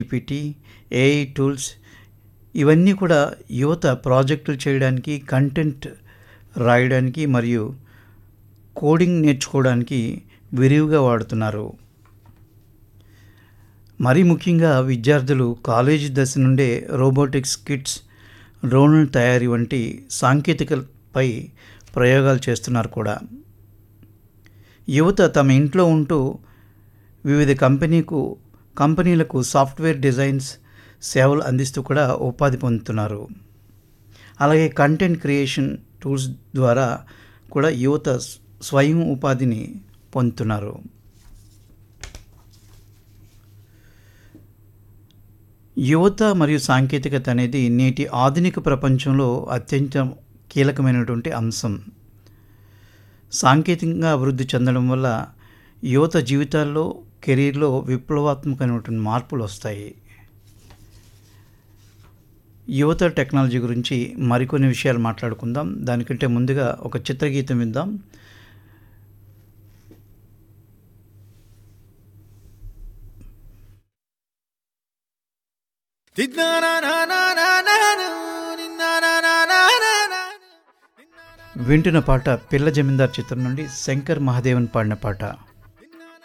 GPT AI tools ఇవన్నీ కూడా యువత ప్రాజెక్టులు చేయడానికి కంటెంట్ రాయడానికి మరియు కోడింగ్ నేర్చుకోవడానికి విరివిగా వాడుతున్నారు మరీ ముఖ్యంగా విద్యార్థులు కాలేజీ దశ నుండే రోబోటిక్స్ కిట్స్ డ్రోన్ల తయారీ వంటి సాంకేతికపై ప్రయోగాలు చేస్తున్నారు కూడా యువత తమ ఇంట్లో ఉంటూ వివిధ కంపెనీకు కంపెనీలకు సాఫ్ట్వేర్ డిజైన్స్ సేవలు అందిస్తూ కూడా ఉపాధి పొందుతున్నారు అలాగే కంటెంట్ క్రియేషన్ టూల్స్ ద్వారా కూడా యువత స్వయం ఉపాధిని పొందుతున్నారు యువత మరియు సాంకేతికత అనేది నేటి ఆధునిక ప్రపంచంలో అత్యంత కీలకమైనటువంటి అంశం సాంకేతికంగా అభివృద్ధి చెందడం వల్ల యువత జీవితాల్లో కెరీర్లో విప్లవాత్మకమైనటువంటి మార్పులు వస్తాయి యువత టెక్నాలజీ గురించి మరికొన్ని విషయాలు మాట్లాడుకుందాం దానికంటే ముందుగా ఒక చిత్రగీతం విందాం వింటున్న పాట పిల్ల జమీందార్ చిత్రం నుండి శంకర్ మహాదేవన్ పాడిన పాట